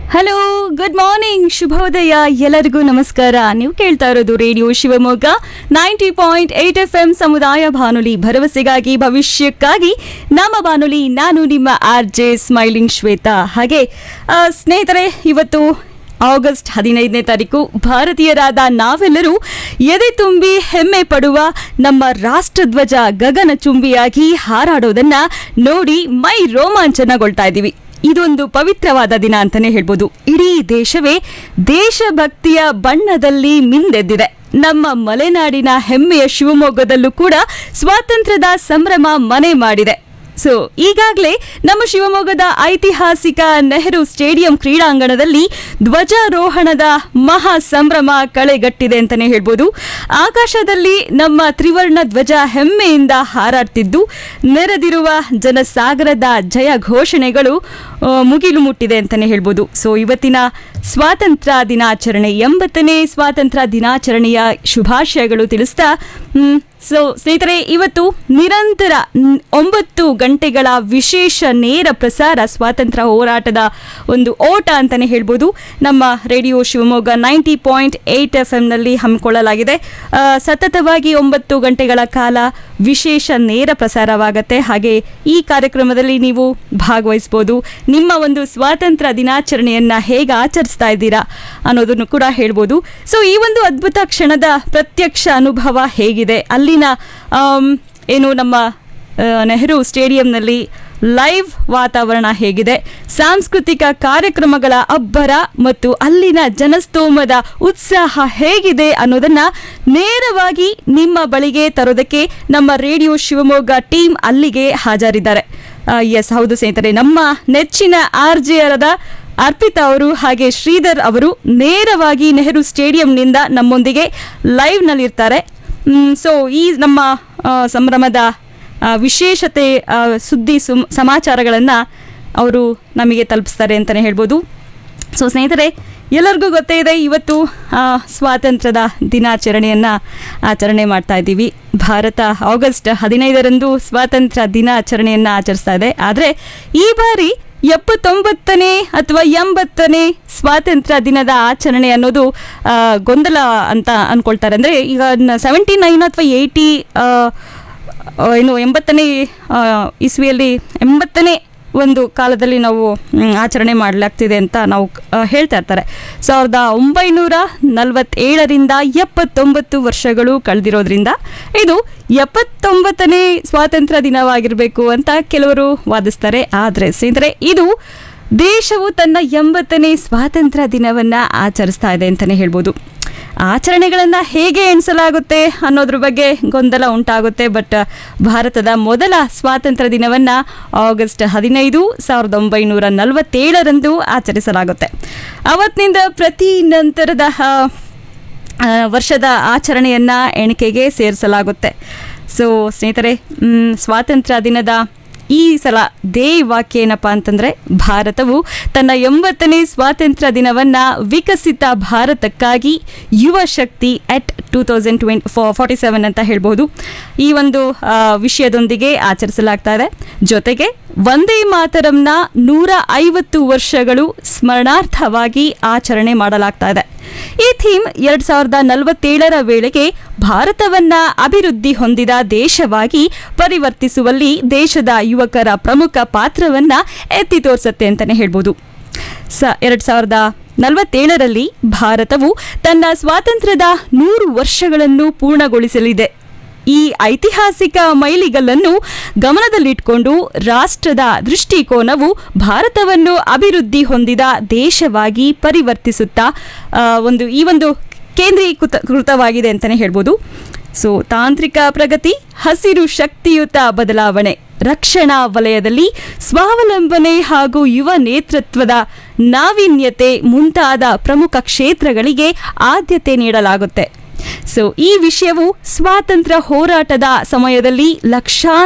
hello good morning ಶುಭೋದಯ ಎಲ್ಲರಿಗೂ ನಮಸ್ಕಾರ ನೀವು ಕೇಳ್ತಾ ಇರೋದು radio Shivamogga ninety point eight F M ಸಮುದಾಯ ಬಾನುಲಿ ಭರವಸೆಗಾಗಿ ಭವಿಷ್ಯಕ್ಕಾಗಿ ನಮ್ಮ ಬಾನುಲಿ ನಾನು ನಿಮ್ಮ ಆರ್ ಜೆ ಸ್ಮೈಲಿಂಗ್ ಶ್ವೇತಾ ಹಾಗೆ ಆ, ಸ್ನೇಹಿತರೆ ಇವತ್ತು ಆಗಸ್ಟ್ ಹದಿನೈದನೇ ತಾರೀಕು ಭಾರತೀಯರಾದ ನಾವೆಲ್ಲರೂ ಎದೆ ತುಂಬಿ ಹೆಮ್ಮೆ ಪಡುವ ನಮ್ಮ ರಾಷ್ಟ್ರಧ್ವಜ ಗಗನಚುಂಬಿಯಾಗಿ ಹಾರಾಡೋದನ್ನ ನೋಡಿ ಮೈ ರೋಮಾಂಚನಗೊಳ್ತಾ ಇದ್ದೀವಿ ಇದೊಂದು ಪವಿತ್ರವಾದ ದಿನ ಅಂತಾನೆ ಹೇಳ್ಬೋದು ಇಡೀ ದೇಶವೇ ದೇಶಭಕ್ತಿಯ ಬಣ್ಣದಲ್ಲಿ ಮಿಂದೆದ್ದಿದೆ ನಮ್ಮ ಮಲೆನಾಡಿನ ಹೆಮ್ಮೆಯ ಶಿವಮೊಗ್ಗದಲ್ಲೂ ಕೂಡ ಸ್ವಾತಂತ್ರ್ಯದ ಸಂಭ್ರಮ ಮನೆ ಮಾಡಿದೆ ಸೊ ಈಗಾಗಲೇ ನಮ್ಮ ಶಿವಮೊಗ್ಗದ ಐತಿಹಾಸಿಕ ನೆಹರು ಸ್ಟೇಡಿಯಂ ಕ್ರೀಡಾಂಗಣದಲ್ಲಿ ಧ್ವಜಾರೋಹಣದ ಮಹಾ ಸಂಭ್ರಮ ಕಳೆಗಟ್ಟಿದೆ ಅಂತಾನೆ ಹೇಳ್ಬೋದು ಆಕಾಶದಲ್ಲಿ ನಮ್ಮ ತ್ರಿವರ್ಣ ಧ್ವಜ ಹೆಮ್ಮೆಯಿಂದ ಹಾರಾಡ್ತಿದ್ದು ನೆರೆದಿರುವ ಜನಸಾಗರದ ಜಯ ಘೋಷಣೆಗಳು ಆ, ಮುಗಿಲು ಮುಟ್ಟಿದೆ ಅಂತಾನೆ ಹೇಳ್ಬೋದು ಸೊ ಇವತ್ತಿನ ಸ್ವಾತಂತ್ರ್ಯ ದಿನಾಚರಣೆ ಎಂಬತ್ತನೇ ಸ್ವಾತಂತ್ರ್ಯ ದಿನಾಚರಣೆಯ ಶುಭಾಶಯಗಳು ತಿಳಿಸ್ತಾ ಸೊ ಸ್ನೇಹಿತರೆ ಇವತ್ತು ನಿರಂತರ ನ್- ಒಂಬತ್ತು ಗಂಟೆಗಳ ವಿಶೇಷ ನೇರ ಪ್ರಸಾರ ಸ್ವಾತಂತ್ರ್ಯ ಹೋರಾಟದ ಒಂದು ಓಟ ಅಂತಾನೆ ಹೇಳ್ಬೋದು ನಮ್ಮ radio Shivamogga ninety point eight F ಎಂನಲ್ಲಿ ಹಮ್ಮಿಕೊಳ್ಳಲಾಗಿದೆ ಆ, ಸತತವಾಗಿ ಒಂಬತ್ತು ಗಂಟೆಗಳ ಕಾಲ ವಿಶೇಷ ನೇರ ಪ್ರಸಾರವಾಗತ್ತೆ ಹಾಗೆ ಈ ಕಾರ್ಯಕ್ರಮದಲ್ಲಿ ನೀವು ಭಾಗವಹಿಸ್ಬೋದು ನಿಮ್ಮ ಒಂದು ಸ್ವಾತಂತ್ರ್ಯ ದಿನಾಚರಣೆಯನ್ನ ಹೇಗೆ ಆಚರಿಸ್ತಾ ಇದ್ದೀರಾ ಅನ್ನೋದನ್ನು ಕೂಡ ಹೇಳ್ಬೋದು ಸೊ ಈ ಒಂದು ಅದ್ಭುತ ಕ್ಷಣದ ಪ್ರತ್ಯಕ್ಷ ಅನುಭವ ಹೇಗಿದೆ ಅಲ್ಲಿನ ಆಮ್, ಏನು ನಮ್ಮ ಆ, ನೆಹರು ಸ್ಟೇಡಿಯಂನಲ್ಲಿ ಲೈವ್ ವಾತಾವರಣ ಹೇಗಿದೆ ಸಾಂಸ್ಕೃತಿಕ ಕಾರ್ಯಕ್ರಮಗಳ ಅಬ್ಬರ ಮತ್ತು ಅಲ್ಲಿನ ಜನಸ್ತೋಮದ ಉತ್ಸಾಹ ಹೇಗಿದೆ ಅನ್ನೋದನ್ನ ನೇರವಾಗಿ ನಿಮ್ಮ ಬಳಿಗೆ ತರೋದಕ್ಕೆ ನಮ್ಮ ರೇಡಿಯೋ ಶಿವಮೊಗ್ಗ ಟೀಮ್ ಅಲ್ಲಿಗೆ ಹಾಜರಿದ್ದಾರೆ ಎಸ್ ಹೌದು ಸ್ನೇಹಿತರೆ ನಮ್ಮ ನೆಚ್ಚಿನ ಆರ್ ಜೆ ಅರದ ಅರ್ಪಿತಾ ಅವರು ಹಾಗೆ ಶ್ರೀಧರ್ ಅವರು ನೇರವಾಗಿ ನೆಹರು ಸ್ಟೇಡಿಯಂನಿಂದ ನಮ್ಮೊಂದಿಗೆ ಲೈವ್ನಲ್ಲಿರ್ತಾರೆ ಸೊ ಈ ನಮ್ಮ ಆ, ಸಂಭ್ರಮದ ಆ, ವಿಶೇಷತೆ ಆ, ಸುದ್ದಿ ಸುಮ್ ಸಮಾಚಾರಗಳನ್ನು ಅವರು ನಮಗೆ ತಲುಪಿಸ್ತಾರೆ ಅಂತಲೇ ಹೇಳ್ಬೋದು ಸೊ ಸ್ನೇಹಿತರೆ ಎಲ್ಲರಿಗೂ ಗೊತ್ತೇ ಇದೆ ಇವತ್ತು ಆ, ಸ್ವಾತಂತ್ರ್ಯದ ದಿನಾಚರಣೆಯನ್ನು ಆಚರಣೆ ಮಾಡ್ತಾ ಇದ್ದೀವಿ ಭಾರತ ಆಗಸ್ಟ್ ಹದಿನೈದರಂದು ಸ್ವಾತಂತ್ರ್ಯ ದಿನಾಚರಣೆಯನ್ನು ಆಚರಿಸ್ತಾ ಇದೆ ಆದರೆ ಈ ಬಾರಿ ಎಪ್ಪತ್ತೊಂಬತ್ತನೇ ಅಥವಾ ಎಂಬತ್ತನೇ ಸ್ವಾತಂತ್ರ್ಯ ದಿನದ ಆಚರಣೆ ಅನ್ನೋದು ಆ, ಗೊಂದಲ ಅಂತ ಅನ್ಕೊಳ್ತಾರೆ ಅಂದರೆ ಈಗ ಸೆವೆಂಟಿ ನೈನ್ ಅಥವಾ ಏಯ್ಟಿ ಏನು ಎಂಬತ್ತನೇ ಆ, ಇಸ್ವಿಯಲ್ಲಿ ಎಂಬತ್ತನೇ ಒಂದು ಕಾಲದಲ್ಲಿ ನಾವು ಮ್, ಆಚರಣೆ ಮಾಡಲಾಗ್ತಿದೆ ಅಂತ ನಾವು ಆ, ಹೇಳ್ತಾ ಇರ್ತಾರೆ ಸಾವಿರದ ಒಂಬೈನೂರ ನಲವತ್ತೇಳರಿಂದ ಎಪ್ಪತ್ತೊಂಬತ್ತು ವರ್ಷಗಳು ಕಳೆದಿರೋದ್ರಿಂದ ಇದು ಎಪ್ಪತ್ತೊಂಬತ್ತನೇ ಸ್ವಾತಂತ್ರ್ಯ ದಿನವಾಗಿರಬೇಕು ಅಂತ ಕೆಲವರು ವಾದಿಸ್ತಾರೆ ಆದರೆ ಸ್ನೇಹಿತರೆ ಇದು ದೇಶವು ತನ್ನ ಎಂಬತ್ತನೇ ಸ್ವಾತಂತ್ರ್ಯ ದಿನವನ್ನ ಆಚರಿಸ್ತಾ ಇದೆ ಅಂತಲೇ ಹೇಳ್ಬೋದು ಆಚರಣೆಗಳನ್ನು ಹೇಗೆ ಎಣಿಸಲಾಗುತ್ತೆ ಅನ್ನೋದ್ರ ಬಗ್ಗೆ ಗೊಂದಲ ಉಂಟಾಗುತ್ತೆ ಬಟ್ ಭಾರತದ ಮೊದಲ ಸ್ವಾತಂತ್ರ್ಯ ದಿನವನ್ನು ಆಗಸ್ಟ್ ಹದಿನೈದು ಸಾವಿರದ ಒಂಬೈನೂರ ನಲವತ್ತೇಳರಂದು ಆಚರಿಸಲಾಗುತ್ತೆ ಅವತ್ತಿನಿಂದ ಪ್ರತಿ ನಂತರದ ಆ, ಆ, ವರ್ಷದ ಆಚರಣೆಯನ್ನು ಎಣಿಕೆಗೆ ಸೇರಿಸಲಾಗುತ್ತೆ ಸೊ ಸ್ನೇಹಿತರೆ ಮ್, ಸ್ವಾತಂತ್ರ್ಯ ದಿನದ ಈ ಸಲ ದೇ ವಾಕ್ಯ ಏನಪ್ಪ ಅಂತಂದರೆ ಭಾರತವು ತನ್ನ ಎಂಬತ್ತನೇ ಸ್ವಾತಂತ್ರ್ಯ ದಿನವನ್ನು ವಿಕಸಿತ ಭಾರತಕ್ಕಾಗಿ ಯುವ ಶಕ್ತಿ at two thousand twenty forty seven ಅಂತ ಹೇಳ್ಬೋದು ಈ ಒಂದು ಆ, ವಿಷಯದೊಂದಿಗೆ ಆಚರಿಸಲಾಗ್ತಾ ಇದೆ ಜೊತೆಗೆ ವಂದೇ ಮಾತರಂನ ನೂರ ಐವತ್ತು ವರ್ಷಗಳು ಸ್ಮರಣಾರ್ಥವಾಗಿ ಆಚರಣೆ ಮಾಡಲಾಗ್ತಾ ಇದೆ ಈ ಥೀಮ್ ಎರಡ್ ಸಾವಿರದ ನಲವತ್ತೇಳರ ವೇಳೆಗೆ ಭಾರತವನ್ನ ಅಭಿವೃದ್ಧಿ ಹೊಂದಿದ ದೇಶವಾಗಿ ಪರಿವರ್ತಿಸುವಲ್ಲಿ ದೇಶದ ಯುವಕರ ಪ್ರಮುಖ ಪಾತ್ರವನ್ನ ಎತ್ತಿ ತೋರಿಸುತ್ತೆ ಅಂತಾನೆ ಹೇಳ್ಬೋದು ಸ ಎರಡ್ ಸಾವಿರದ ನಲವತ್ತೇಳರಲ್ಲಿ ಭಾರತವು ತನ್ನ ಸ್ವಾತಂತ್ರ್ಯದ ನೂರು ವರ್ಷಗಳನ್ನು ಪೂರ್ಣಗೊಳಿಸಲಿದೆ ಈ ಐತಿಹಾಸಿಕ ಮೈಲಿಗಲ್ಲನ್ನು ಗಮನದಲ್ಲಿಟ್ಕೊಂಡು ರಾಷ್ಟ್ರದ ದೃಷ್ಟಿಕೋನವು ಭಾರತವನ್ನು ಅಭಿವೃದ್ಧಿ ಹೊಂದಿದ ದೇಶವಾಗಿ ಪರಿವರ್ತಿಸುತ್ತಾ ಆ, ಒಂದು ಈ ಒಂದು ಕೇಂದ್ರೀಕೃತ ಕೃತವಾಗಿದೆ ಅಂತಲೇ ಹೇಳ್ಬೋದು ಸೊ ತಾಂತ್ರಿಕ ಪ್ರಗತಿ ಹಸಿರು ಶಕ್ತಿಯುತ ಬದಲಾವಣೆ ರಕ್ಷಣಾ ವಲಯದಲ್ಲಿ ಸ್ವಾವಲಂಬನೆ ಹಾಗೂ ಯುವ ನೇತೃತ್ವದ ನಾವೀನ್ಯತೆ ಮುಂತಾದ ಪ್ರಮುಖ ಕ್ಷೇತ್ರಗಳಿಗೆ ಆದ್ಯತೆ ನೀಡಲಾಗುತ್ತೆ ಸೊ ಈ ವಿಷಯವು ಸ್ವಾತಂತ್ರ್ಯ ಹೋರಾಟದ ಸಮಯದಲ್ಲಿ ಲಕ್ಷಾಂತರ